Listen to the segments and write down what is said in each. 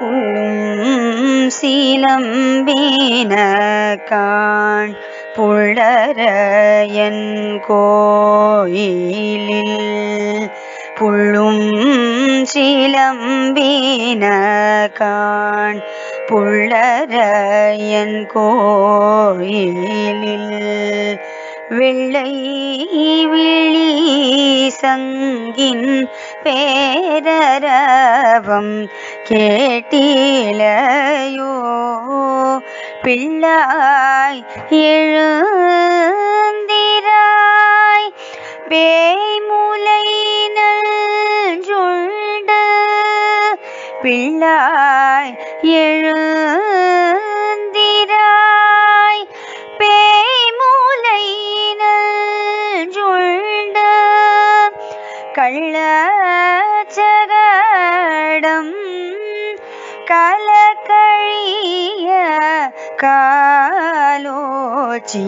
புள்ளும் சீலம்பின காண் புள்ளரையன் கோயிலில் புள்ளும் சீலம்பின காண் புள்ளரையன் கோயிலில் வெள்ளை விழி சங்கின் பேரரவம் கேட்டிலையோ பிள்ளாய் எழுந்திராய் பேய்முலை நல்ஜுண்டு பிள்ளாய் எழுந்திராய் பேய்முலை நல்ஜுண்டு கள்ளச்சகடம் கலக்கழிய காலோச்சி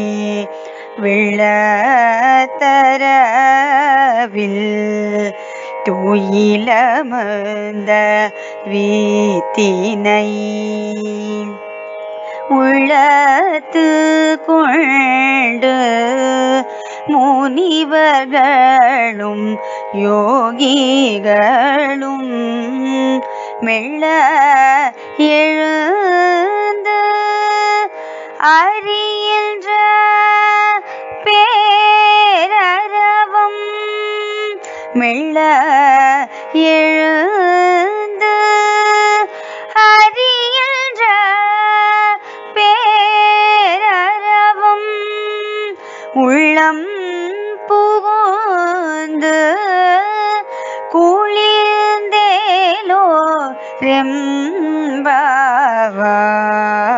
வெள்ளத்தரவில் தூயிலமர்ந்த வீத்தினை உள்ளத்து கொண்டு முனிவர்களும் யோகிகளும் மெல்ல எழுந்து அறிகின்ற பேரரவம் மெல்ல எழுந்து அறிகின்ற பேரரவம் உள்ளம் புகுந்து குளிர்ந்தேலோ ரெம்பாவாய்